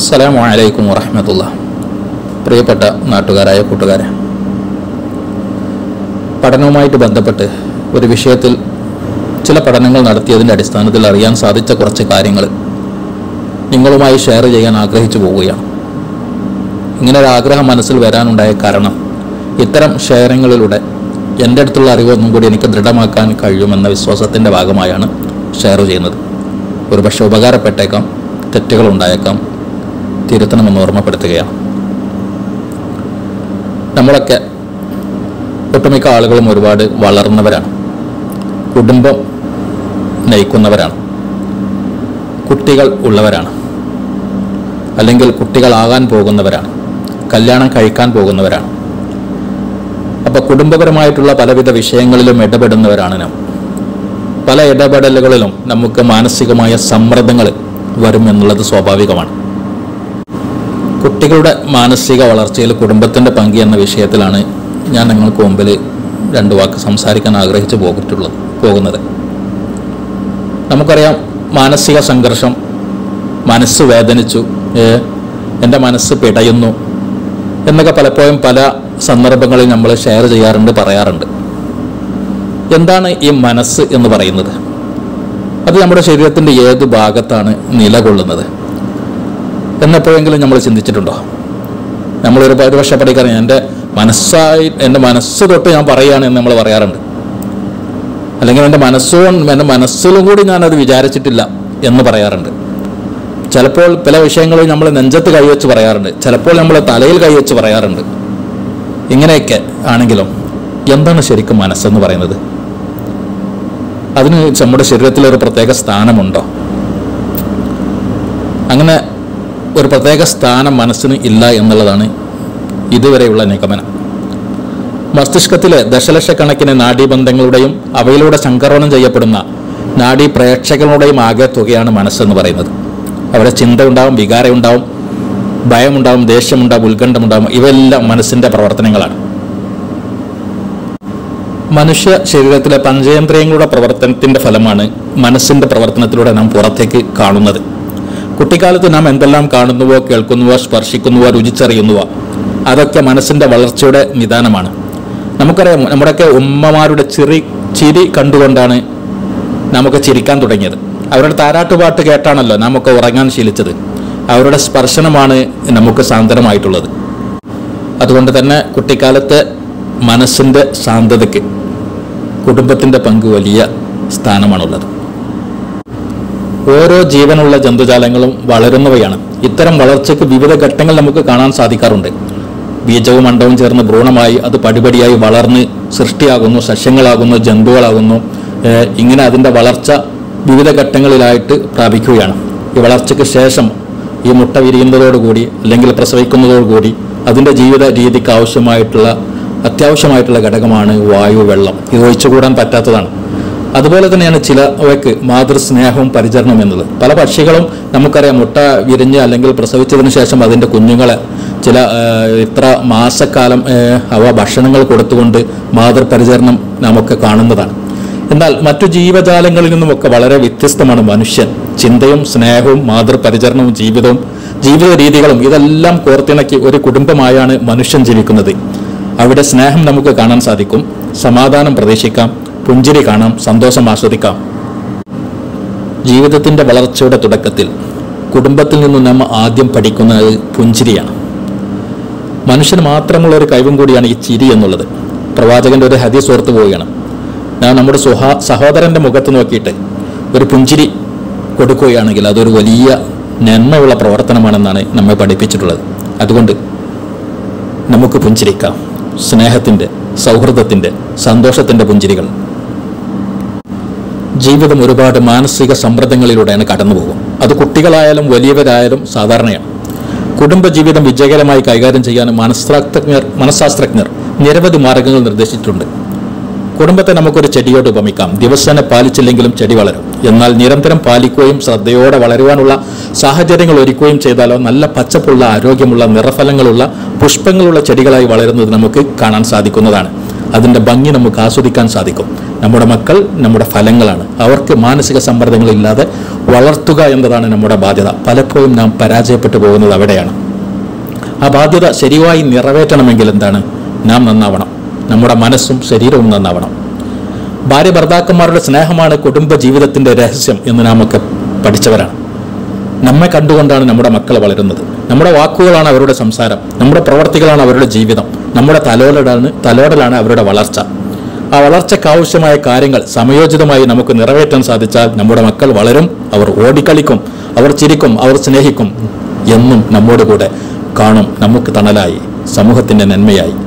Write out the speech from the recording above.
അസ്സലാമു അലൈക്കും വറഹമത്തുള്ള പ്രിയപ്പെട്ട നാട്ടുകാരായ കൂട്ടുകാരെ പഠനവുമായിട്ട് ബന്ധപ്പെട്ട് ഒരു വിഷയത്തിൽ ചില പഠനങ്ങൾ നടത്തിയതിൻ്റെ അടിസ്ഥാനത്തിൽ അറിയാൻ സാധിച്ച കുറച്ച് കാര്യങ്ങൾ നിങ്ങളുമായി ഷെയർ ചെയ്യാൻ ആഗ്രഹിച്ചു പോവുകയാണ് ഇങ്ങനെ ഒരു ആഗ്രഹം മനസ്സിൽ വരാനുണ്ടായ കാരണം ഇത്തരം ഷെയറിങ്ങളിലൂടെ എൻ്റെ അടുത്തുള്ള അറിവൊന്നും കൂടി എനിക്ക് ദൃഢമാക്കാൻ കഴിയുമെന്ന വിശ്വാസത്തിൻ്റെ ഭാഗമായാണ് ഷെയർ ചെയ്യുന്നത് ഒരുപക്ഷെ ഉപകാരപ്പെട്ടേക്കാം തെറ്റുകൾ ഉണ്ടായേക്കാം തിരുത്തണമെന്ന് ഓർമ്മപ്പെടുത്തുകയാണ് നമ്മളൊക്കെ ഒട്ടുമിക്ക ആളുകളും ഒരുപാട് വളർന്നവരാണ് കുടുംബം നയിക്കുന്നവരാണ് കുട്ടികൾ ഉള്ളവരാണ് അല്ലെങ്കിൽ കുട്ടികളാകാൻ പോകുന്നവരാണ് കല്യാണം കഴിക്കാൻ പോകുന്നവരാണ് അപ്പോൾ കുടുംബപരമായിട്ടുള്ള പലവിധ വിഷയങ്ങളിലും ഇടപെടുന്നവരാണ് നാം പല ഇടപെടലുകളിലും നമുക്ക് മാനസികമായ സമ്മർദ്ദങ്ങൾ വരും എന്നുള്ളത് സ്വാഭാവികമാണ് കുട്ടികളുടെ മാനസിക വളർച്ചയിൽ കുടുംബത്തിൻ്റെ പങ്ക് എന്ന വിഷയത്തിലാണ് ഞാൻ നിങ്ങൾക്ക് മുമ്പിൽ രണ്ട് വാക്ക് സംസാരിക്കാൻ ആഗ്രഹിച്ചു പോയിട്ടുള്ളത് പോകുന്നത് നമുക്കറിയാം മാനസിക സംഘർഷം മനസ്സ് വേദനിച്ചു ഏ, എൻ്റെ മനസ്സ് പിടയുന്നു എന്നൊക്കെ പലപ്പോഴും പല സന്ദർഭങ്ങളിൽ നമ്മൾ ഷെയർ ചെയ്യാറുണ്ട് പറയാറുണ്ട് എന്താണ് ഈ മനസ്സ് എന്ന് പറയുന്നത് അത് നമ്മുടെ ശരീരത്തിൻ്റെ ഏത് ഭാഗത്താണ് നിലകൊള്ളുന്നത് എന്നെപ്പോഴെങ്കിലും നമ്മൾ ചിന്തിച്ചിട്ടുണ്ടോ നമ്മൾ ഒരു ഒരു വർഷം പഠിക്കാൻ എൻ്റെ മനസ്സായി എൻ്റെ മനസ്സ് തൊട്ട് ഞാൻ പറയുകയാണ് എന്ന് നമ്മൾ പറയാറുണ്ട് അല്ലെങ്കിൽ എൻ്റെ മനസ്സുകൊണ്ട് എൻ്റെ മനസ്സിലും കൂടി ഞാനത് വിചാരിച്ചിട്ടില്ല എന്ന് പറയാറുണ്ട് ചിലപ്പോൾ പല വിഷയങ്ങളും നമ്മൾ നെഞ്ചത്ത് കൈവച്ച് പറയാറുണ്ട് ചിലപ്പോൾ നമ്മൾ തലയിൽ കൈവച്ച് പറയാറുണ്ട് ഇങ്ങനെയൊക്കെ ആണെങ്കിലും എന്താണ് ശരിക്കും മനസ്സെന്ന് പറയുന്നത് അതിന് നമ്മുടെ ശരീരത്തിൽ ഒരു പ്രത്യേക സ്ഥാനമുണ്ടോ അങ്ങനെ ഒരു പ്രത്യേക സ്ഥാനം മനസ്സിന് ഇല്ല എന്നുള്ളതാണ് ഇതുവരെയുള്ള നിഗമനം മസ്തിഷ്കത്തിലെ ദശലക്ഷക്കണക്കിന് നാഡീബന്ധങ്ങളുടെയും അവയിലൂടെ സംക്രമണം ചെയ്യപ്പെടുന്ന നാഡീ പ്രേക്ഷകളുടെയും ആകെ തുകയാണ് മനസ്സെന്ന് പറയുന്നത് അവിടെ ചിന്ത ഉണ്ടാവും വികാരം ഉണ്ടാവും ഭയമുണ്ടാവും ദേഷ്യമുണ്ടാവും ഉത്കണ്ഠമുണ്ടാവും ഇവയെല്ലാം മനസ്സിന്റെ പ്രവർത്തനങ്ങളാണ് മനുഷ്യ ശരീരത്തിലെ പഞ്ചേന്ദ്രിയങ്ങളുടെ പ്രവർത്തനത്തിന്റെ ഫലമാണ് മനസ്സിന്റെ പ്രവർത്തനത്തിലൂടെ നാം പുറത്തേക്ക് കാണുന്നത് കുട്ടിക്കാലത്ത് നാം എന്തെല്ലാം കാണുന്നുവോ കേൾക്കുന്നുവോ സ്പർശിക്കുന്നുവോ രുചിച്ചറിയുന്നുവോ അതൊക്കെ മനസ്സിന്റെ വളർച്ചയുടെ നിദാനമാണ് നമുക്കറിയാം നമ്മുടെയൊക്കെ ഉമ്മമാരുടെ ചിറി ചിരി കണ്ടുകൊണ്ടാണ് നമുക്ക് ചിരിക്കാൻ തുടങ്ങിയത് അവരുടെ താരാട്ടുപാട്ട് കേട്ടാണല്ലോ നമുക്ക് ഉറങ്ങാൻ ശീലിച്ചത് അവരുടെ സ്പർശനമാണ് നമുക്ക് സാന്ത്വനമായിട്ടുള്ളത് അതുകൊണ്ട് തന്നെ കുട്ടിക്കാലത്തെ മനസ്സിൻ്റെ ശാന്തതയ്ക്ക് കുടുംബത്തിൻ്റെ പങ്ക് വലിയ സ്ഥാനമാണുള്ളത് ഓരോ ജീവനുള്ള ജന്തുജാലങ്ങളും വളരുന്നവയാണ് ഇത്തരം വളർച്ചയ്ക്ക് വിവിധ ഘട്ടങ്ങൾ നമുക്ക് കാണാൻ സാധിക്കാറുണ്ട് ബീജവും അണ്ടവും ചേർന്ന് ഭ്രൂണമായി അത് പടിപടിയായി വളർന്ന് സൃഷ്ടിയാകുന്നു സസ്യങ്ങളാകുന്നു ജന്തുക്കളാകുന്നു ഏഹ് ഇങ്ങനെ അതിൻ്റെ വളർച്ച വിവിധ ഘട്ടങ്ങളിലായിട്ട് പ്രാപിക്കുകയാണ് ഈ വളർച്ചയ്ക്ക് ശേഷം ഈ മുട്ട വിരിയുന്നതോടുകൂടി അല്ലെങ്കിൽ പ്രസവിക്കുന്നതോടുകൂടി അതിൻ്റെ ജീവിത രീതിക്ക് ആവശ്യമായിട്ടുള്ള അത്യാവശ്യമായിട്ടുള്ള ഘടകമാണ് വായു വെള്ളം ഇത് ഒഴിച്ചുകൂടാൻ പറ്റാത്തതാണ് അതുപോലെ തന്നെയാണ് ചിലവയ്ക്ക് മാതൃസ്നേഹവും പരിചരണവും എന്നത് പല പക്ഷികളും നമുക്കറിയാം മുട്ട വിരിഞ്ഞ് അല്ലെങ്കിൽ പ്രസവിച്ചതിന് ശേഷം അതിൻ്റെ കുഞ്ഞുങ്ങളെ ചില ആ, ഇത്ര മാസക്കാലം ആ, അവ ഭക്ഷണങ്ങൾ കൊടുത്തുകൊണ്ട് മാതൃപരിചരണം നമുക്ക് കാണുന്നതാണ് എന്നാൽ മറ്റു ജീവജാലങ്ങളിൽ നിന്നുമൊക്കെ വളരെ വ്യത്യസ്തമാണ് മനുഷ്യൻ ചിന്തയും സ്നേഹവും മാതൃപരിചരണവും ജീവിതവും ജീവിത രീതികളും ഇതെല്ലാം കോർത്തിണക്കി ഒരു കുടുംബമായാണ് മനുഷ്യൻ ജീവിക്കുന്നത് അവിടെ സ്നേഹം നമുക്ക് കാണാൻ സാധിക്കും സമാധാനം പ്രതീക്ഷിക്കാം പുഞ്ചിരി കാണാം സന്തോഷം ആസ്വദിക്കാം ജീവിതത്തിൻ്റെ വളർച്ചയുടെ തുടക്കത്തിൽ കുടുംബത്തിൽ നിന്നും നാം ആദ്യം പഠിക്കുന്നത് പുഞ്ചിരിയാണ് മനുഷ്യന് മാത്രമുള്ള ഒരു കഴിവും കൂടിയാണ് ഈ ചിരി എന്നുള്ളത് പ്രവാചകന്റെ ഒരു ഹദീസ് ഓർത്ത് പോവുകയാണ് ഞാൻ നമ്മുടെ സുഹാ സഹോദരന്റെ മുഖത്ത് നോക്കിയിട്ട് ഒരു പുഞ്ചിരി കൊടുക്കുകയാണെങ്കിൽ അതൊരു വലിയ നന്മയുള്ള പ്രവർത്തനമാണെന്നാണ് നമ്മെ പഠിപ്പിച്ചിട്ടുള്ളത് അതുകൊണ്ട് നമുക്ക് പുഞ്ചിരിക്കാം സ്നേഹത്തിൻ്റെ സൗഹൃദത്തിൻ്റെ സന്തോഷത്തിൻ്റെ പുഞ്ചിരികൾ ജീവിതം ഒരുപാട് മാനസിക സമ്മർദ്ദങ്ങളിലൂടെയാണ് കടന്നു പോകും അത് കുട്ടികളായാലും വലിയവരായാലും സാധാരണയാണ് കുടുംബജീവിതം വിജയകരമായി കൈകാര്യം ചെയ്യാൻ മനഃശാസ്ത്രജ്ഞർ മനഃശാസ്ത്രജ്ഞർ നിരവധി മാർഗങ്ങൾ നിർദ്ദേശിച്ചിട്ടുണ്ട് കുടുംബത്തെ നമുക്കൊരു ചെടിയോട് ഉപമിക്കാം ദിവസേന പാലിച്ചില്ലെങ്കിലും ചെടി വളരും എന്നാൽ നിരന്തരം പാലിക്കുകയും ശ്രദ്ധയോടെ വളരുവാനുള്ള സാഹചര്യങ്ങൾ ഒരുക്കുകയും ചെയ്താലോ നല്ല പച്ചപ്പുള്ള ആരോഗ്യമുള്ള നിറഫലങ്ങളുള്ള പുഷ്പങ്ങളുള്ള ചെടികളായി വളരുന്നത് നമുക്ക് കാണാൻ സാധിക്കുന്നതാണ് അതിൻ്റെ ഭംഗി നമുക്ക് ആസ്വദിക്കാൻ സാധിക്കും നമ്മുടെ മക്കൾ നമ്മുടെ ഫലങ്ങളാണ് അവർക്ക് മാനസിക സമ്മർദ്ദങ്ങളില്ലാതെ വളർത്തുക എന്നതാണ് നമ്മുടെ ബാധ്യത പലപ്പോഴും നാം പരാജയപ്പെട്ടു പോകുന്നത് അവിടെയാണ് ആ ബാധ്യത ശരിയായി നിറവേറ്റണമെങ്കിൽ എന്താണ് നാം നന്നാവണം നമ്മുടെ മനസ്സും ശരീരവും നന്നാവണം ഭാര്യ ഭർത്താക്കന്മാരുടെ സ്നേഹമാണ് കുടുംബ ജീവിതത്തിന്റെ രഹസ്യം എന്ന് നാം ഒക്കെ പഠിച്ചവരാണ് നമ്മെ കണ്ടുകൊണ്ടാണ് നമ്മുടെ മക്കൾ വളരുന്നത് നമ്മുടെ വാക്കുകളാണ് അവരുടെ സംസാരം നമ്മുടെ പ്രവർത്തികളാണ് അവരുടെ ജീവിതം നമ്മുടെ തലോടലാണ് തലോടലാണ് അവരുടെ വളർച്ച ആ വളർച്ചയ്ക്ക് ആവശ്യമായ കാര്യങ്ങൾ സമയോചിതമായി നമുക്ക് നിറവേറ്റാൻ സാധിച്ചാൽ നമ്മുടെ മക്കൾ വളരും അവർ ഓടിക്കളിക്കും അവർ ചിരിക്കും അവർ സ്നേഹിക്കും എന്നും നമ്മോട് കൂടെ കാണും നമുക്ക് തണലായി സമൂഹത്തിന്റെ നന്മയായി